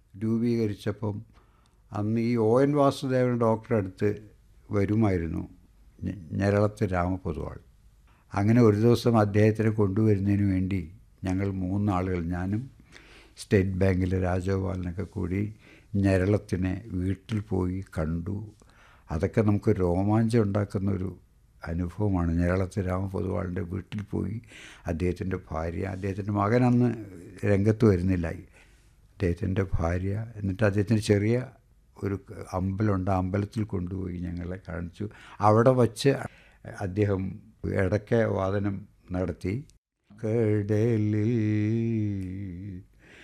രൂപീകരിച്ചപ്പം അന്ന് ഈ O N Vasudevan ഡോക്ടറെ അടുത്ത് വരുമായിരുന്നു ഞ- ഞരളത്ത് രാമപൊതുവാൾ അങ്ങനെ ഒരു ദിവസം അദ്ദേഹത്തിനെ കൊണ്ടുവരുന്നതിന് വേണ്ടി ഞങ്ങൾ മൂന്നാളുകൾ ഞാനും സ്റ്റേറ്റ് ബാങ്കിലെ രാജഗോപാലനൊക്കെ കൂടി ഞരളത്തിനെ വീട്ടിൽ പോയി കണ്ടു അതൊക്കെ നമുക്ക് രോമാഞ്ചം ഉണ്ടാക്കുന്ന ഒരു അനുഭവമാണ് ഞരളത്ത് രാമ പൊതുവാളിൻ്റെ വീട്ടിൽ പോയി അദ്ദേഹത്തിൻ്റെ ഭാര്യ അദ്ദേഹത്തിൻ്റെ മകൻ അന്ന് രംഗത്ത് വരുന്നില്ല അദ്ദേഹത്തിൻ്റെ ഭാര്യ എന്നിട്ട് അദ്ദേഹത്തിന് ചെറിയ ഒരു അമ്പലമുണ്ട് ആ അമ്പലത്തിൽ കൊണ്ടുപോയി ഞങ്ങളെ കാണിച്ചു അവിടെ വച്ച് അദ്ദേഹം ഇടയ്ക്ക് വാദനം നടത്തി കടലിൽ